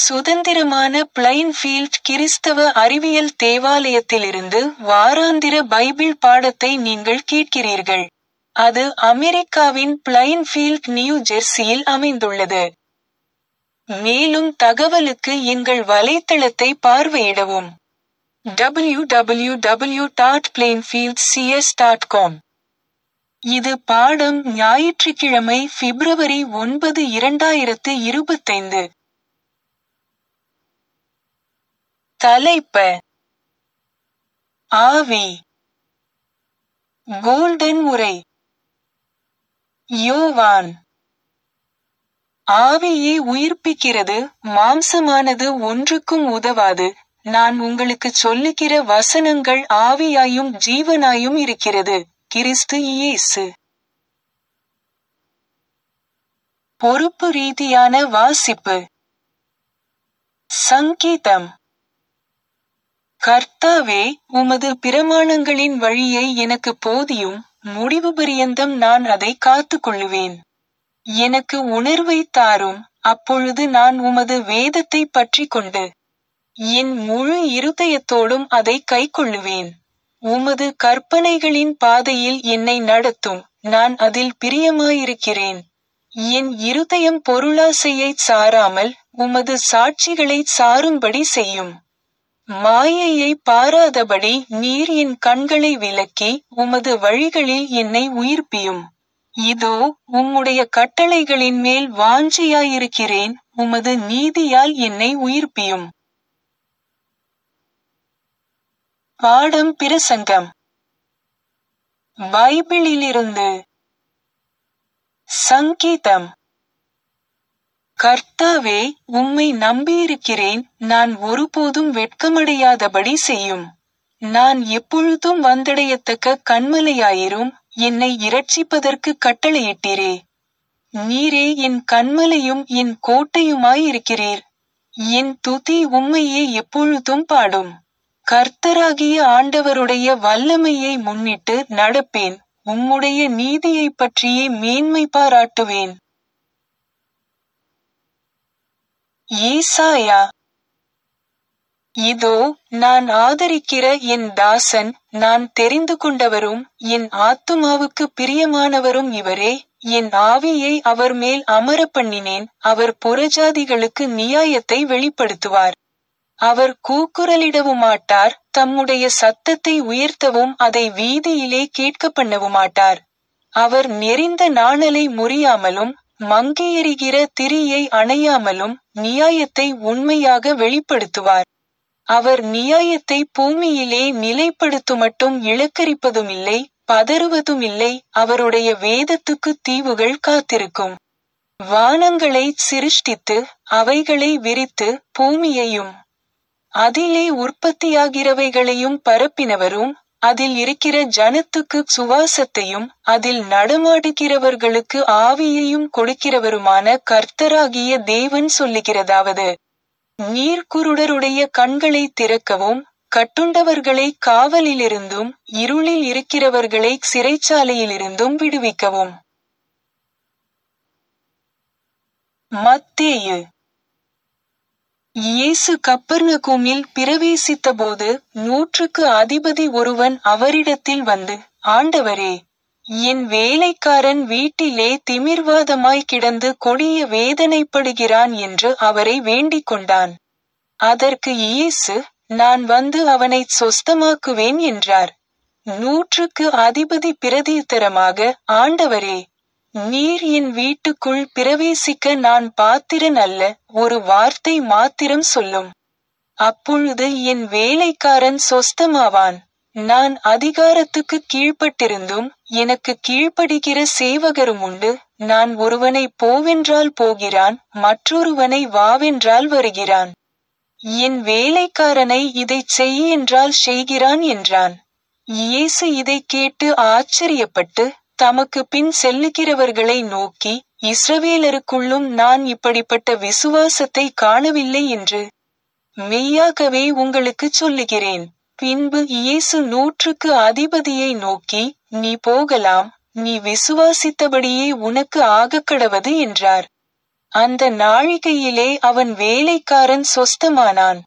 சுதந்திரமான பிளைன்ஃபீல்ட் கிறிஸ்தவ அறிவியல் தேவாலயத்திலிருந்து வாராந்திர பைபிள் பாடத்தை நீங்கள் கேட்கிறீர்கள். அது அமெரிக்காவின் பிளைன்ஃபீல்ட் நியூ ஜெர்சியில் அமைந்துள்ளது. மேலும் தகவலுக்கு எங்கள் வலைத்தளத்தை பார்வையிடவும். www.plainfieldcs.com இது பாடம் ஞாயிற்றுக்கிழமை பிப்ரவரி ஒன்பது இரண்டாயிரத்து இருபத்தைந்து. தலைப்ப ஆவி கோல்டன் உரை யோவான் ஆவியே உயிர்ப்பிக்கிறது மாம்சமானது ஒன்றுக்கும் உதவாது நான் உங்களுக்குச் சொல்லுகிற வசனங்கள் ஆவியாயும் ஜீவனாயும் இருக்கிறது கிறிஸ்து இயேசு பொறுப்பு ரீதியான வாசிப்பு சங்கீதம் கர்த்தாவே உமது பிரமாணங்களின் வழியை எனக்கு போதியும் முடிவு பரியந்தம் நான் அதை காத்துக்கொள்ளுவேன் எனக்கு உணர்வை தாரும் அப்பொழுது நான் உமது வேதத்தை பற்றி கொண்டு என் முழு இருதயத்தோடும் அதை கைக்கொள்ளுவேன் உமது கற்பனைகளின் பாதையில் என்னை நடத்தும் நான் அதில் பிரியமாயிருக்கிறேன் என் இருதயம் பொருளாசையைச் சாராமல் உமது சாட்சிகளைச் சாரும்படி செய்யும் மாயையை பாராதபடி நீர் என் கண்களை விலக்கி உமது வழிகளில் என்னை உயிர்ப்பியும் இதோ உம்முடைய கட்டளைகளின் மேல் வாஞ்சியாயிருக்கிறேன் உமது நீதியால் என்னை உயிர்ப்பியும் பாடம் பிரசங்கம் பைபிளிலிருந்து சங்கீதம் கர்த்தாவே உம்மை நம்பியிருக்கிறேன் நான் ஒருபோதும் வெட்கமடையாதபடி செய்யும் நான் எப்பொழுதும் வந்தடையத்தக்க கண்மலையாயிரும் என்னை இரட்சிப்பதற்கு கட்டளையிட்டீரே நீரே என் கண்மலையும் என் கோட்டையுமாயிருக்கிறீர் என் துதி உம்மையே எப்பொழுதும் பாடும் கர்த்தராகிய ஆண்டவருடைய வல்லமையை முன்னிட்டு நடப்பேன் உம்முடைய நீதியைப் பற்றியே மேன்மை பாராட்டுவேன் ஏசாயா இதோ நான் ஆதரிக்கிற என் தாசன் நான் தெரிந்து கொண்டவரும் என் ஆத்துமாவுக்கு பிரியமானவரும் இவரே என் ஆவியை அவர் மேல் அமர பண்ணினேன் அவர் புறஜாதிகளுக்கு நியாயத்தை வெளிப்படுத்துவார் அவர் கூக்குரலிடவும் மாட்டார் தம்முடைய சத்தத்தை உயர்த்தவும் அதை வீதியிலே கேட்க பண்ணவும் மாட்டார் அவர் நெறிந்த நாணலை முறியாமலும் மங்கையெறிகிற திரியை அணையாமலும் நியாயத்தை உண்மையாக வெளிப்படுத்துவார் அவர் நியாயத்தை பூமியிலே நிலைப்படுத்துமட்டும் இழக்கரிப்பதுமில்லை பதறுவதுமில்லை அவருடைய வேதத்துக்கு தீவுகள் காத்திருக்கும் வானங்களை சிருஷ்டித்து அவைகளை விரித்து பூமியையும் அதிலே உற்பத்தியாகிறவைகளையும் பரப்பினவரும் அதில் இருக்கிற ஜனத்துக்கு சுவாசத்தையும் அதில் நடமாடுகிறவர்களுக்கு ஆவியையும் கொடுக்கிறவருமான கர்த்தராகிய தேவன் சொல்லுகிறதாவது நீர்க்குருடருடைய கண்களை திறக்கவும் கட்டுண்டவர்களை காவலிலிருந்தும் இருளில் இருக்கிறவர்களை சிறைச்சாலையிலிருந்தும் விடுவிக்கவும் மத்தேயு இயேசு கப்பர்நகூமில் பிரவேசித்தபோது நூற்றுக்கு அதிபதி ஒருவன் அவரிடத்தில் வந்து ஆண்டவரே என் வேலைக்காரன் வீட்டிலே திமிர்வாதமாய் கிடந்து கொடிய வேதனைப்படுகிறான் என்று அவரை வேண்டிக் கொண்டான் அதற்கு இயேசு நான் வந்து அவனை சொஸ்தமாக்குவேன் என்றார் நூற்றுக்கு அதிபதி பிரதியுத்தரமாக ஆண்டவரே நீர் என் வீட்டுக்குள் பிரவேசிக்க நான் பாத்திரன் அல்ல ஒரு வார்த்தை மாத்திரம் சொல்லும் அப்பொழுது என் வேலைக்காரன் சொஸ்தமாவான் நான் அதிகாரத்துக்கு கீழ்ப்பட்டிருந்தும் எனக்கு கீழ்ப்படுகிற சேவகரும் உண்டு நான் ஒருவனை போவென்றால் போகிறான் மற்றொருவனை வாவென்றால் வருகிறான் என் வேலைக்காரனை இதைச் செய் என்றால் செய்கிறான் என்றான் இயேசு இதைக் கேட்டு ஆச்சரியப்பட்டு தமக்கு பின் செல்லுகிறவர்களை நோக்கி இஸ்ரவேலருக்குள்ளும் நான் இப்படிப்பட்ட விசுவாசத்தை காணவில்லை என்று மெய்யாகவே உங்களுக்குச் சொல்லுகிறேன் பின்பு இயேசு நூற்றுக்கு அதிபதியை நோக்கி நீ போகலாம் நீ விசுவாசித்தபடியே உனக்கு ஆகக்கடவது என்றார் அந்த நாழிகையிலே அவன் வேலைக்காரன் சொஸ்தமானான்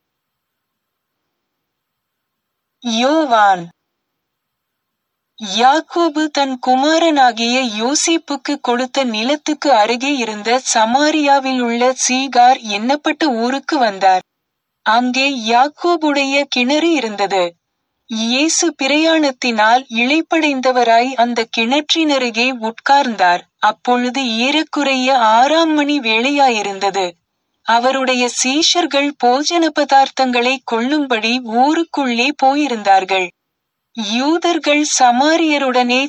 யோவான் யாக்கோபு தன் குமாரனாகிய யோசேப்புக்கு கொடுத்த நிலத்துக்கு அருகே இருந்த சமாரியாவில் உள்ள சீகார் எண்ணப்பட்ட ஊருக்கு வந்தார் அங்கே யாக்கோபுடைய கிணறு இருந்தது இயேசு பிரயாணத்தினால் இளைப்படைந்தவராய் அந்த கிணற்றினருகே உட்கார்ந்தார் அப்பொழுது ஏறக்குறைய ஆறாம் மணி வேளையாயிருந்தது அவருடைய சீஷர்கள் போஜன பதார்த்தங்களை கொள்ளும்படி ஊருக்குள்ளே போயிருந்தார்கள் யூதர்கள் சமாரியருடனே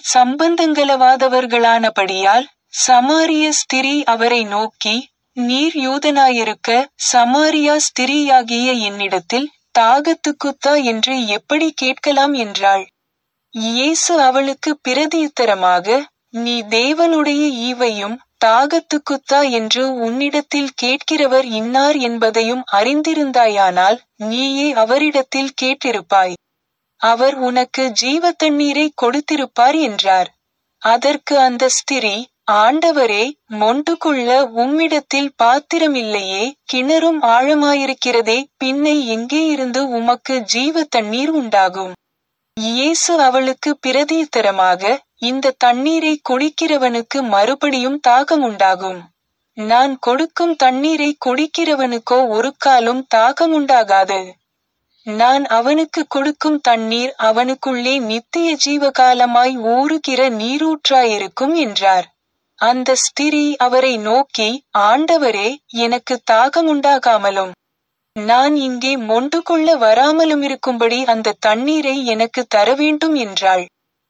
சம்பந்தங்களவாதவர்களானபடியால் சமாரிய ஸ்திரீ அவரை நோக்கி நீர் யூதனாயிருக்க சமாரியா ஸ்திரீயாகிய என்னிடத்தில் தாகத்துக்குத்தா என்று எப்படி கேட்கலாம் என்றாள் இயேசு அவளுக்கு பிரதியுத்தரமாக நீ தேவனுடைய ஈவையும் தாகத்துக்குத்தா என்று உன்னிடத்தில் கேட்கிறவர் இன்னார் என்பதையும் அறிந்திருந்தாயானால் நீயே அவரிடத்தில் கேட்டிருப்பாய் அவர் உனக்கு ஜீவ தண்ணீரை கொடுத்திருப்பார் என்றார் அதற்கு அந்த ஸ்திரீ ஆண்டவரே மொண்டு கொள்ள உம்மிடத்தில் பாத்திரமில்லையே கிணறும் ஆழமாயிருக்கிறதே பின்னை எங்கே இருந்து உமக்கு ஜீவ தண்ணீர் உண்டாகும் இயேசு அவளுக்கு பிரதியுத்தரமாக இந்த தண்ணீரை குடிக்கிறவனுக்கு மறுபடியும் தாகம் உண்டாகும் நான் கொடுக்கும் தண்ணீரை குடிக்கிறவனுக்கோ ஒரு காலும் தாகமுண்டாகாது நான் அவனுக்கு கொடுக்கும் தண்ணீர் அவனுக்குள்ளே நித்திய ஜீவகாலமாய் ஊறுகிற நீரூற்றாயிருக்கும் என்றார் அந்த ஸ்திரீ அவரை நோக்கி ஆண்டவரே எனக்கு தாகமுண்டாகாமலும் நான் இங்கே மொண்டு கொள்ள வராமலும் இருக்கும்படி அந்த தண்ணீரை எனக்கு தர வேண்டும் என்றாள்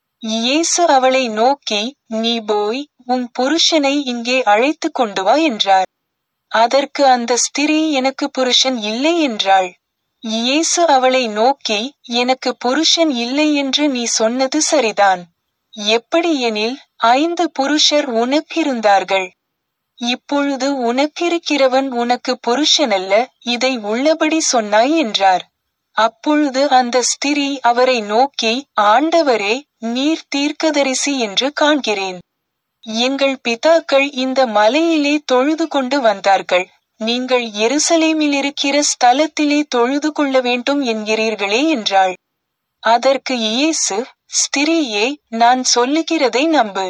இயேசு அவளை நோக்கி நீ போய் உன் புருஷனை இங்கே அழைத்து கொண்டு வா என்றார் அதற்கு அந்த ஸ்திரீ எனக்கு புருஷன் இல்லை என்றாள் இயேசு அவளை நோக்கி எனக்கு புருஷன் இல்லை என்று நீ சொன்னது சரிதான் எப்படி எனில் ஐந்து புருஷர் உனக்கிருந்தார்கள் இப்பொழுது உனக்கிருக்கிறவன் உனக்கு புருஷனல்ல இதை உள்ளபடி சொன்னாய் என்றார் அப்பொழுது அந்த ஸ்திரீ அவரை நோக்கி ஆண்டவரே நீர் தீர்க்கதரிசி என்று காண்கிறேன் எங்கள் பிதாக்கள் இந்த மலையிலே தொழுது கொண்டு வந்தார்கள் நீங்கள் எருசலேமில் இருக்கிற ஸ்தலத்திலே தொழுது கொள்ள வேண்டும் என்கிறீர்களே என்றாள் அதற்கு இயேசு ஸ்திரீயே நான் சொல்லுகிறதை நம்பு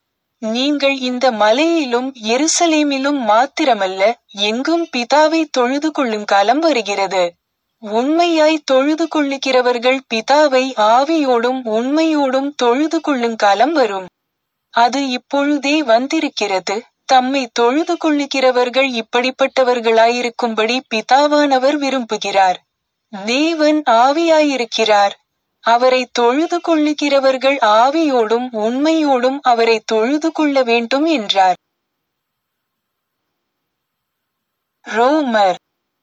நீங்கள் இந்த மலையிலும் எருசலேமிலும் மாத்திரமல்ல எங்கும் பிதாவை தொழுது கொள்ளும் காலம் வருகிறது உண்மையாய் தொழுது கொள்ளுகிறவர்கள் பிதாவை ஆவியோடும் உண்மையோடும் தொழுது கொள்ளும் காலம் வரும் அது இப்பொழுதே வந்திருக்கிறது தம்மை தொழுது கொள்ளுகிறவர்கள் இப்படிப்பட்டவர்களாயிருக்கும்படி பிதாவானவர் விரும்புகிறார் தேவன் ஆவியாயிருக்கிறார் அவரை தொழுது கொள்ளுகிறவர்கள் ஆவியோடும் உண்மையோடும் அவரை தொழுது கொள்ள வேண்டும் என்றார் ரோமர்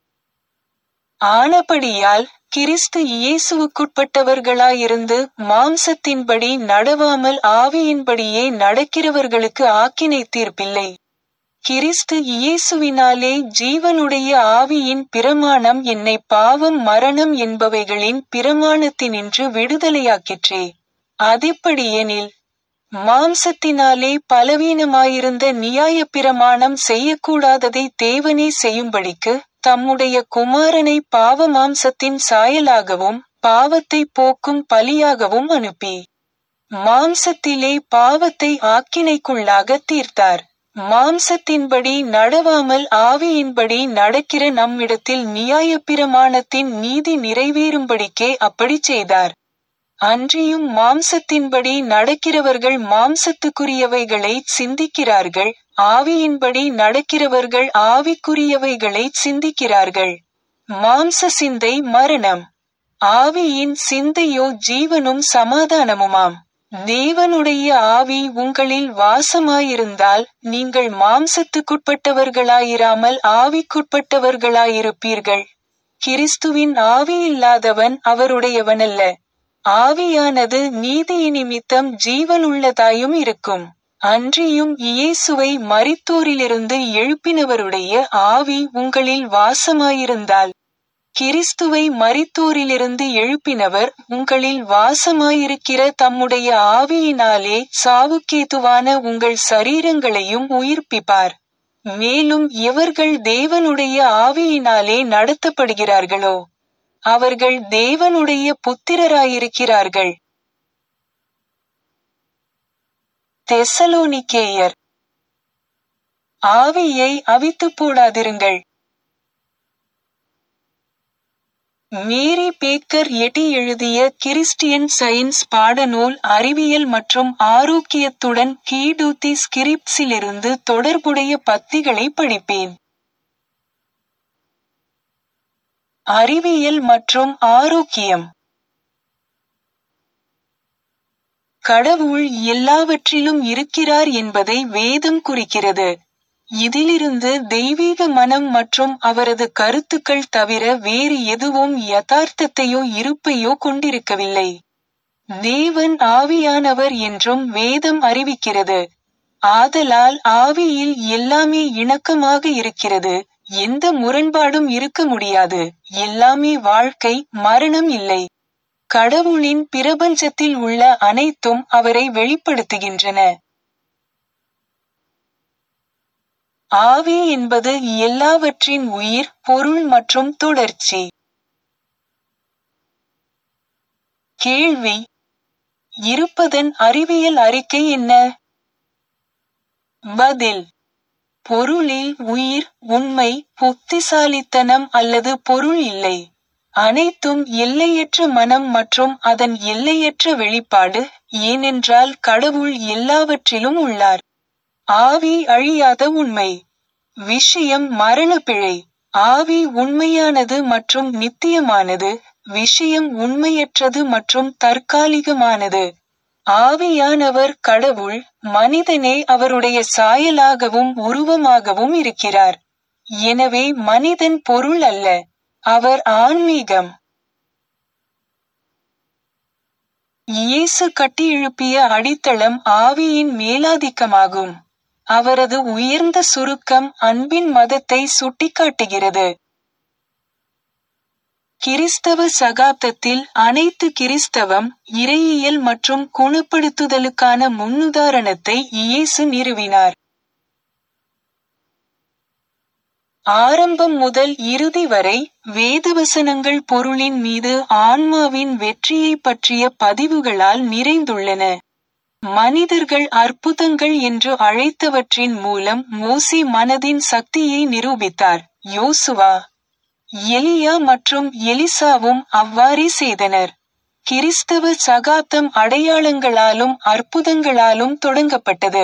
ஆனபடியால் கிறிஸ்து இயேசுவுக்குட்பட்டவர்களாயிருந்து மாம்சத்தின்படி நடவாமல் ஆவியின்படியே நடக்கிறவர்களுக்கு ஆக்கினை தீர்ப்பில்லை கிறிஸ்து இயேசுவினாலே ஜீவனுடைய ஆவியின் பிரமாணம் என்னை பாவம் மரணம் என்பவைகளின் பிரமாணத்தினின்று விடுதலையாக்கிற்றே அதிப்படியெனில் மாம்சத்தினாலே பலவீனமாயிருந்த நியாய பிரமாணம் செய்யக்கூடாததை தேவனே செய்யும்படிக்கு தம்முடைய குமாரனை பாவ மாம்சத்தின் சாயலாகவும் பாவத்தை போக்கும் பலியாகவும் அனுப்பி மாம்சத்திலே பாவத்தை ஆக்கினைக்குள்ளாக தீர்த்தார் மாம்சத்தின்படி நடவாமல் ஆவியின்படி நடக்கிற நம்மிடத்தில் நியாய பிரமாணத்தின் நீதி நிறைவேறும்படிக்கே அப்படி செய்தார் அன்றியும் மாம்சத்தின்படி நடக்கிறவர்கள் மாம்சத்துக்குரியவைகளை சிந்திக்கிறார்கள் ஆவியின்படி நடக்கிறவர்கள் ஆவிக்குரியவைகளை சிந்திக்கிறார்கள் மாம்ச சிந்தை மரணம் ஆவியின் சிந்தையோ ஜீவனும் சமாதானமுமாம் தேவனுடைய ஆவி உங்களில் வாசமாயிருந்தால் நீங்கள் மாம்சத்துக்குட்பட்டவர்களாயிராமல் ஆவிக்குட்பட்டவர்களாயிருப்பீர்கள் கிறிஸ்துவின் ஆவி இல்லாதவன் அவருடையவனல்ல ஆவியானது நீதி நிமித்தம் ஜீவனுள்ளதாயும் இருக்கும் அன்றியும் இயேசுவை மரித்தோரிலிருந்து எழுப்பினவருடைய ஆவி உங்களில் வாசமாயிருந்தால் கிறிஸ்துவை மரித்தோரிலிருந்து எழுப்பினவர் உங்களில் வாசமாயிருக்கிற தம்முடைய ஆவியினாலே சாவுக்கேதுவான உங்கள் சரீரங்களையும் உயிர்ப்பிப்பார் மேலும் எவர்கள் தேவனுடைய ஆவியினாலே நடத்தப்படுகிறார்களோ அவர்கள் தேவனுடைய புத்திரராயிருக்கிறார்கள் தெசலோனிக்கேயர் ஆவியை அவித்துப் போடாதிருங்கள் மேரி பேக்கர் எட்டி எழுதிய கிறிஸ்டியன் சயின்ஸ் பாடநூல் அறிவியல் மற்றும் ஆரோக்கியத்துடன் கீடூத்தி ஸ்கிரிப்ஸிலிருந்து தொடர்புடைய பத்திகளை படிப்பேன் அறிவியல் மற்றும் ஆரோக்கியம் கடவுள் எல்லாவற்றிலும் இருக்கிறார் என்பதை வேதம் குறிக்கிறது இதிலிருந்து தெய்வீக மனம் மற்றும் அவரது கருத்துக்கள் தவிர வேறு எதுவும் யதார்த்தத்தையோ இருப்பையோ கொண்டிருக்கவில்லை தேவன் ஆவியானவர் என்றும் வேதம் அறிவிக்கிறது ஆதலால் ஆவியில் எல்லாமே இணக்கமாக இருக்கிறது எந்த முரண்பாடும் இருக்க முடியாது எல்லாமே வாழ்க்கை மரணம் இல்லை கடவுளின் பிரபஞ்சத்தில் உள்ள அனைத்தும் அவரை வெளிப்படுத்துகின்றன ஆவி என்பது எல்லாவற்றின் உயிர் பொருள் மற்றும் தொடர்ச்சி கேள்வி இருப்பதன் அறிவியல் அறிக்கை என்ன பதில் பொருளில் உயிர் உண்மை புத்திசாலித்தனம் அல்லது பொருள் இல்லை அனைத்தும் எல்லையற்ற மனம் மற்றும் அதன் எல்லையற்ற வெளிப்பாடு ஏனென்றால் கடவுள் எல்லாவற்றிலும் உள்ளார் ஆவி அழியாத உண்மை விஷயம் மரண பிழை ஆவி உண்மையானது மற்றும் நித்தியமானது விஷயம் உண்மையற்றது மற்றும் தற்காலிகமானது ஆவியானவர் கடவுள் மனிதனே அவருடைய சாயலாகவும் உருவமாகவும் இருக்கிறார் எனவே மனிதன் பொருள் அல்ல அவர் ஆன்மீகம் இயேசு கட்டியெழுப்பிய அடித்தளம் ஆவியின் மேலாதிக்கமாகும் அவரது உயர்ந்த சுருக்கம் அன்பின் மதத்தை சுட்டிக்காட்டுகிறது கிறிஸ்தவ சகாப்தத்தில் அனைத்து கிறிஸ்தவம் இறையியல் மற்றும் குணப்படுத்துதலுக்கான முன்னுதாரணத்தை இயேசு நிறுவினார் ஆரம்பம் முதல் இறுதி வரை வேதவசனங்கள் பொருளின் மீது ஆன்மாவின் வெற்றியை பற்றிய பதிவுகளால் நிறைந்துள்ளன மனிதர்கள் அற்புதங்கள் என்று அழைத்தவற்றின் மூலம் மோசி மனதின் சக்தியை நிரூபித்தார் யோசுவா எலியா மற்றும் எலிசாவும் அவ்வாறே செய்தனர் கிறிஸ்தவ சகாப்தம் அடையாளங்களாலும் அற்புதங்களாலும் தொடங்கப்பட்டது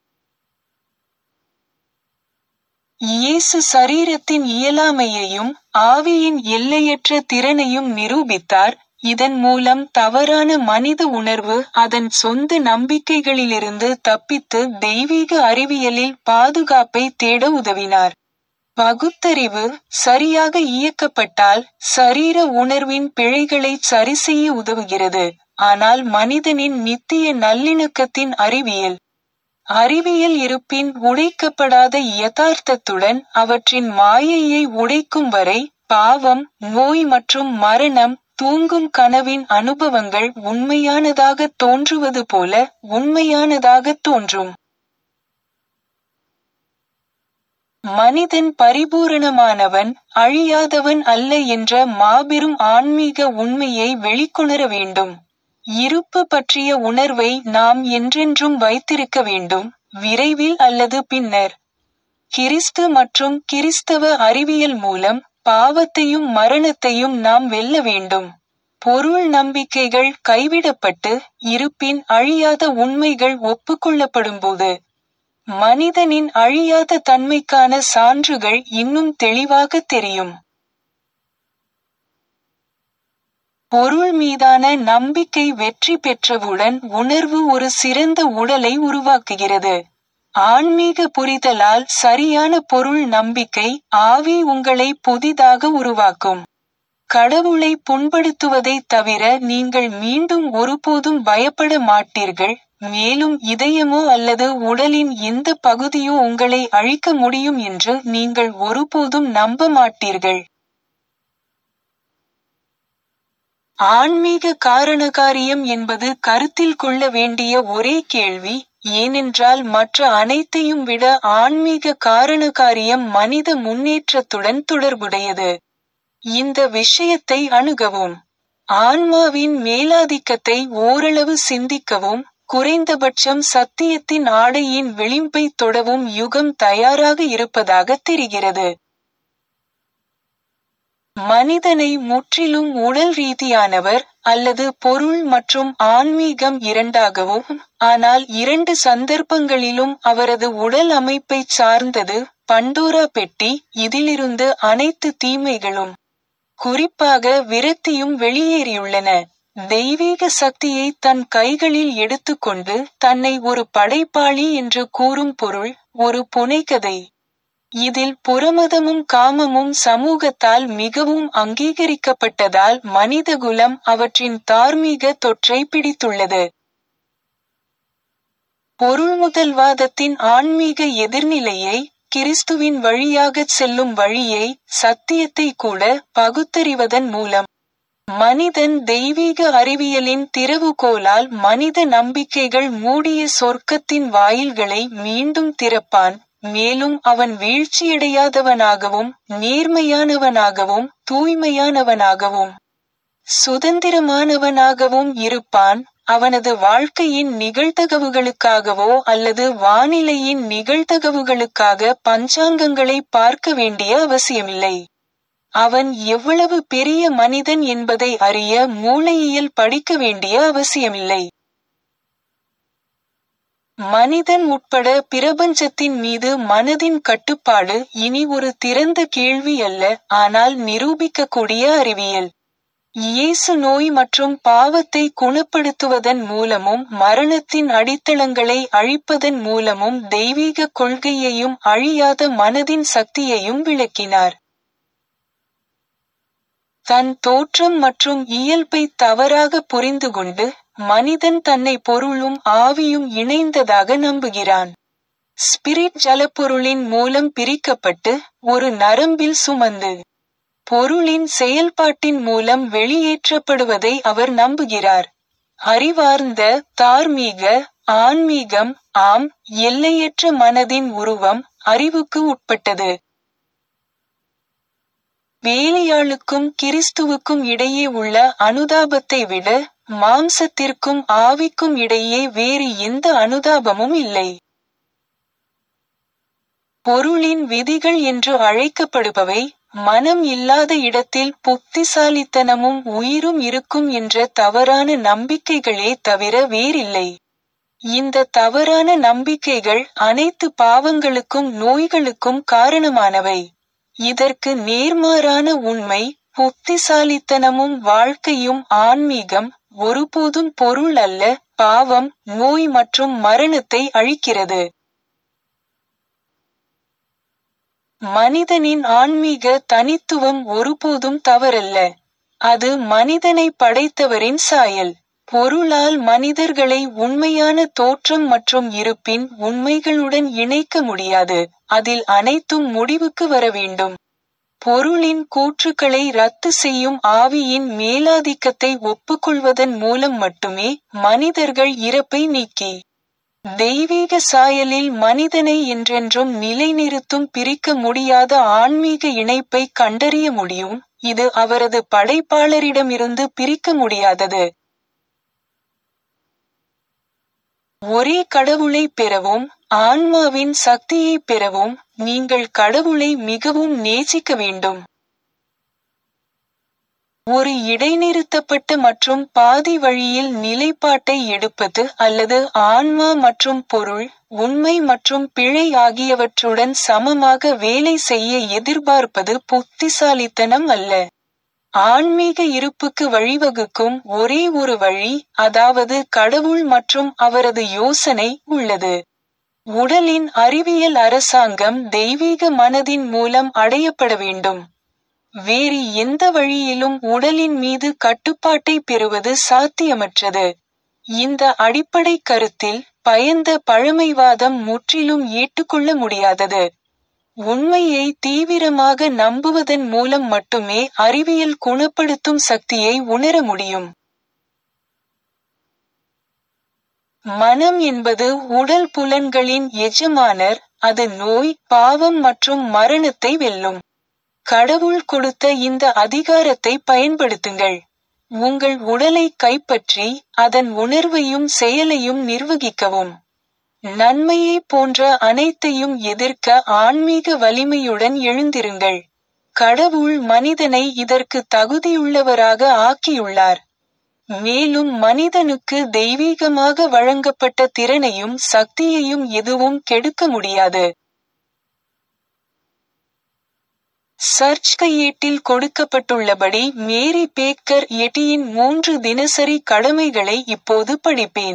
இயேசு சரீரத்தின் இயலாமையையும் ஆவியின் எல்லையற்ற திறனையும் நிரூபித்தார் இதன் மூலம் தவறான மனித உணர்வு அதன் சொந்த நம்பிக்கைகளிலிருந்து தப்பித்து தெய்வீக அறிவியலில் பாதுகாப்பை தேட உதவினார் பகுத்தறிவு சரியாக இயக்கப்பட்டால் சரீர உணர்வின் பிழைகளை சரிசெய்ய உதவுகிறது ஆனால் மனிதனின் நித்திய நல்லிணக்கத்தின் அறிவியல் அறிவியல் இருப்பின் உடைக்கப்படாத யதார்த்தத்துடன் அவற்றின் மாயையை உடைக்கும் வரை பாவம் நோய் மற்றும் மரணம் தூங்கும் கனவின் அனுபவங்கள் உண்மையானதாக தோன்றுவது போல உண்மையானதாக தோன்றும் மனிதன் பரிபூரணமானவன் அழியாதவன் அல்ல என்ற மாபெரும் ஆன்மீக உண்மையை வெளிக்கொணர வேண்டும் இருப்பு பற்றிய உணர்வை நாம் என்றென்றும் வைத்திருக்க வேண்டும் விரைவில் அல்லது பின்னர் கிறிஸ்து மற்றும் கிறிஸ்தவ அறிவியல் மூலம் பாவத்தையும் மரணத்தையும் நாம் வெல்ல வேண்டும் பொருள் நம்பிக்கைகள் கைவிடப்பட்டு இருப்பின் அழியாத உண்மைகள் ஒப்புக்கொள்ளப்படும்போது மனிதனின் அழியாத தன்மைக்கான சான்றுகள் இன்னும் தெளிவாக தெரியும் பொருள் மீதான நம்பிக்கை வெற்றி பெற்றவுடன் உணர்வு ஒரு சிறந்த உடலை உருவாக்குகிறது ஆன்மீக புரிதலால் சரியான பொருள் நம்பிக்கை ஆவி உங்களை புதிதாக உருவாக்கும் கடவுளை புண்படுத்துவதை தவிர நீங்கள் மீண்டும் ஒருபோதும் பயப்பட மாட்டீர்கள் மேலும் இதயமோ அல்லது உடலின் எந்த பகுதியோ உங்களை அழிக்க முடியும் என்று நீங்கள் ஒருபோதும் நம்ப மாட்டீர்கள் ஆன்மீக காரணகாரியம் என்பது கருத்தில் கொள்ள வேண்டிய ஒரே கேள்வி ஏனென்றால் மற்ற அனைத்தையும் விட ஆன்மீக காரணகாரியம் மனித முன்னேற்றத்துடன் தொடர்புடையது இந்த விஷயத்தை அணுகவும் ஆன்மாவின் மேலாதிக்கத்தை ஓரளவு சிந்திக்கவும் குறைந்தபட்சம் சத்தியத்தின் ஆடையின் விளிம்பை தொடவும் யுகம் தயாராக இருப்பதாக தெரிகிறது மனிதனை முற்றிலும் உடல் ரீதியானவர் அல்லது பொருள் மற்றும் ஆன்மீகம் இரண்டாகவும் ஆனால் இரண்டு சந்தர்ப்பங்களிலும் அவரது உடல் அமைப்பைச் சார்ந்தது பண்டோரா பெட்டி இதிலிருந்து அனைத்து தீமைகளும் குறிப்பாக விரக்தியும் வெளியேறியுள்ளன தெய்வீக சக்தியை தன் கைகளில் எடுத்துக்கொண்டு தன்னை ஒரு படைப்பாளி என்று கூறும் பொருள் ஒரு புனைகதை இதில் புறமதமும் காமமும் சமூகத்தால் மிகவும் அங்கீகரிக்கப்பட்டதால் மனிதகுலம் அவற்றின் தார்மீக தொற்றை பிடித்துள்ளது பொருள்முதல்வாதத்தின் ஆன்மீக எதிர்நிலையை கிறிஸ்துவின் வழியாகச் செல்லும் வழியை சத்தியத்தை கூட பகுத்தறிவதன் மூலம் மனிதன் தெய்வீக அறிவியலின் திறவுகோலால் மனித நம்பிக்கைகள் மூடிய சொர்க்கத்தின் வாயில்களை மீண்டும் திறப்பான் மேலும் அவன் வீழ்ச்சியடையாதவனாகவும் நேர்மையானவனாகவும் தூய்மையானவனாகவும் சுதந்திரமானவனாகவும் இருப்பான் அவனது வாழ்க்கையின் நிகழ்தகவுகளுக்காகவோ அல்லது வானிலையின் நிகழ்தகவுகளுக்காக பஞ்சாங்கங்களை பார்க்க வேண்டிய அவசியமில்லை அவன் எவ்வளவு பெரிய மனிதன் என்பதை அறிய மூளையியல் படிக்க வேண்டிய அவசியமில்லை மனிதன் உட்பட பிரபஞ்சத்தின் மீது மனதின் கட்டுப்பாடு இனி ஒரு திறந்த கேள்வி அல்ல ஆனால் நிரூபிக்கக்கூடிய அறிவியல் இயேசு நோய் மற்றும் பாவத்தை குணப்படுத்துவதன் மூலமும் மரணத்தின் அடித்தளங்களை அழிப்பதன் மூலமும் தெய்வீக கொள்கையையும் அழியாத மனதின் சக்தியையும் விளக்கினார் தன் தோற்றம் மற்றும் இயல்பை தவறாக புரிந்து கொண்டு மனிதன் தன்னை பொருளும் ஆவியும் இணைந்ததாக நம்புகிறான் ஸ்பிரிட் ஜலப்பொருளின் மூலம் பிரிக்கப்பட்டு ஒரு நரம்பில் சுமந்து பொருளின் செயல்பாட்டின் மூலம் வெளியேற்றப்படுவதை அவர் நம்புகிறார் அறிவார்ந்த தார்மீக ஆன்மீகம் ஆம் எல்லையற்ற மனதின் உருவம் அறிவுக்கு உட்பட்டது வேலையாளுக்கும் கிறிஸ்துவுக்கும் இடையே உள்ள அனுதாபத்தை விட மாம்சத்திற்கும் ஆவிக்கும் இடையே வேறு எந்த அனுதாபமும் இல்லை பொருளின் விதிகள் என்று அழைக்கப்படுபவை மனம் இல்லாத இடத்தில் புத்திசாலித்தனமும் உயிரும் இருக்கும் என்ற தவறான நம்பிக்கைகளே தவிர வேறில்லை இந்த தவறான நம்பிக்கைகள் அனைத்து பாவங்களுக்கும் நோய்களுக்கும் காரணமானவை இதற்கு நேர்மாறான உண்மை புத்திசாலித்தனமும் வாழ்க்கையும் ஆன்மீகம் ஒருபோதும் பொருள் அல்ல பாவம் நோய் மற்றும் மரணத்தை அழிக்கிறது மனிதனின் ஆன்மீக தனித்துவம் ஒருபோதும் தவறல்ல அது மனிதனை படைத்தவரின் சாயல் பொருளால் மனிதர்களை உண்மையான தோற்றம் மற்றும் இருப்பின் உண்மைகளுடன் இணைக்க முடியாது அதில் அனைத்தும் முடிவுக்கு வர வேண்டும் பொருளின் கூற்றுக்களை ரத்து செய்யும் ஆவியின் மேலாதிக்கத்தை ஒப்புக்கொள்வதன் மூலம் மட்டுமே மனிதர்கள் இறப்பை நீக்கி தெய்வீக சாயலில் மனிதனை என்றென்றும் நிலைநிறுத்தும் பிரிக்க முடியாத ஆன்மீக இணைப்பை கண்டறிய முடியும் இது அவரது படைப்பாளரிடமிருந்து பிரிக்க முடியாதது ஒரே கடவுளை பெறவும் ஆன்மாவின் சக்தியை பெறவும் நீங்கள் கடவுளை மிகவும் நேசிக்க வேண்டும் ஒரு இடைநிறுத்தப்பட்ட மற்றும் பாதி வழியில் நிலைப்பாட்டை எடுப்பது அல்லது ஆன்மா மற்றும் பொருள் உண்மை மற்றும் பிழை ஆகியவற்றுடன் சமமாக வேலை செய்ய எதிர்பார்ப்பது புத்திசாலித்தனம் அல்ல ஆன்மீக இருப்புக்கு வழிவகுக்கும் ஒரே ஒரு வழி அதாவது கடவுள் மற்றும் அவரது யோசனை உள்ளது உடலின் அறிவியல் அரசாங்கம் தெய்வீக மனதின் மூலம் அடையப்பட வேண்டும் வேறு எந்த வழியிலும் உடலின் மீது கட்டுப்பாட்டை பெறுவது சாத்தியமற்றது இந்த அடிப்படை கருத்தில் பயந்த பழமைவாதம் முற்றிலும் ஏற்றுக்கொள்ள முடியாதது உண்மையை தீவிரமாக நம்புவதன் மூலம் மட்டுமே அறிவியல் குணப்படுத்தும் சக்தியை உணர முடியும் மனம் என்பது உடல் புலன்களின் எஜமானர் அது நோய் பாவம் மற்றும் மரணத்தை வெல்லும் கடவுள் கொடுத்த இந்த அதிகாரத்தை பயன்படுத்துங்கள் உங்கள் உடலை கைப்பற்றி அதன் உணர்வையும் செயலையும் நிர்வகிக்கவும் நன்மையை போன்ற அனைத்தையும் எதிர்க்க ஆன்மீக வலிமையுடன் எழுந்திருங்கள் கடவுள் மனிதனை இதற்கு தகுதியுள்ளவராக ஆக்கியுள்ளார் மேலும் மனிதனுக்கு தெய்வீகமாக வழங்கப்பட்ட திறனையும் சக்தியையும் எதுவும் கெடுக்க முடியாது சர்ச் கையேட்டில் கொடுக்கப்பட்டுள்ளபடி மேரி பேக்கர் எட்டியின் மூன்று தினசரி கடமைகளை இப்போது படிப்பேன்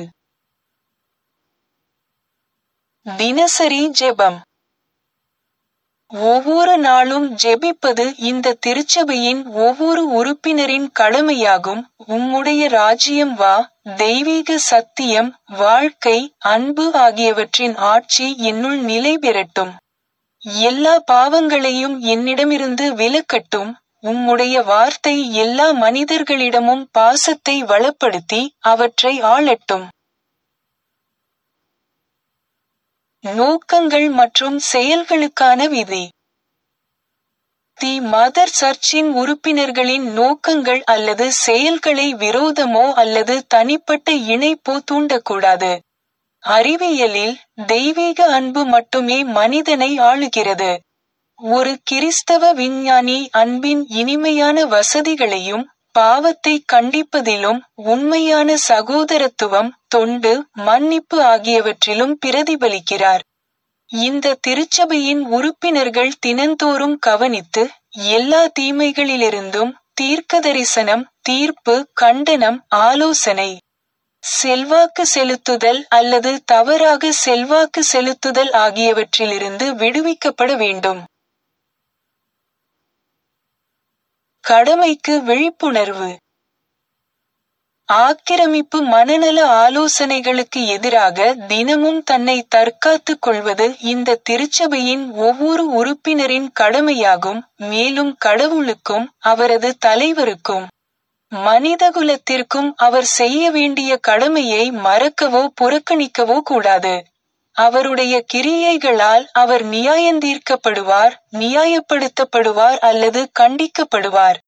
தினசரி ஜெபம் ஒவ்வொரு நாளும் ஜெபிப்பது இந்த திருச்சபையின் ஒவ்வொரு உறுப்பினரின் கடமையாகும் உம்முடைய ராஜ்யம் வா தெய்வீக சத்தியம் வாழ்க்கை அன்பு ஆகியவற்றின் ஆட்சி என்னுள் நிலை பெறட்டும் எல்லா பாவங்களையும் என்னிடமிருந்து விலக்கட்டும் உம்முடைய வார்த்தை எல்லா மனிதர்களிடமும் பாசத்தை வளப்படுத்தி அவற்றை ஆளட்டும் நோக்கங்கள் மற்றும் செயல்களுக்கான விதி தி மதர் சர்ச்சின் உறுப்பினர்களின் நோக்கங்கள் அல்லது செயல்களை விரோதமோ அல்லது தனிப்பட்ட இணைப்போ தூண்டக்கூடாது அறிவியலில் தெய்வீக அன்பு மட்டுமே மனிதனை ஆளுகிறது ஒரு கிறிஸ்தவ விஞ்ஞானி அன்பின் இனிமையான வசதிகளையும் பாவத்தை கண்டிப்பதிலும் உண்மையான சகோதரத்துவம் தொண்டு மன்னிப்பு ஆகியவற்றிலும் பிரதிபலிக்கிறார் இந்த திருச்சபையின் உறுப்பினர்கள் தினந்தோறும் கவனித்து எல்லா தீமைகளிலிருந்தும் தீர்க்கதரிசனம் தீர்ப்பு கண்டனம் ஆலோசனை செல்வாக்கு செலுத்துதல் அல்லது தவறாக செல்வாக்கு செலுத்துதல் ஆகியவற்றிலிருந்து விடுவிக்கப்பட வேண்டும் கடமைக்கு விழிப்புணர்வு ஆக்கிரமிப்பு மனநல ஆலோசனைகளுக்கு எதிராக தினமும் தன்னை தற்காத்துக் கொள்வது இந்த திருச்சபையின் ஒவ்வொரு உறுப்பினரின் கடமையாகும் மேலும் கடவுளுக்கும் அவரது தலைவருக்கும் மனிதகுலத்திற்கும் அவர் செய்ய வேண்டிய கடமையை மறக்கவோ புறக்கணிக்கவோ கூடாது அவருடைய கிரியைகளால் அவர் நியாயந்தீர்க்கப்படுவார் நியாயப்படுத்தப்படுவார் அல்லது கண்டிக்கப்படுவார்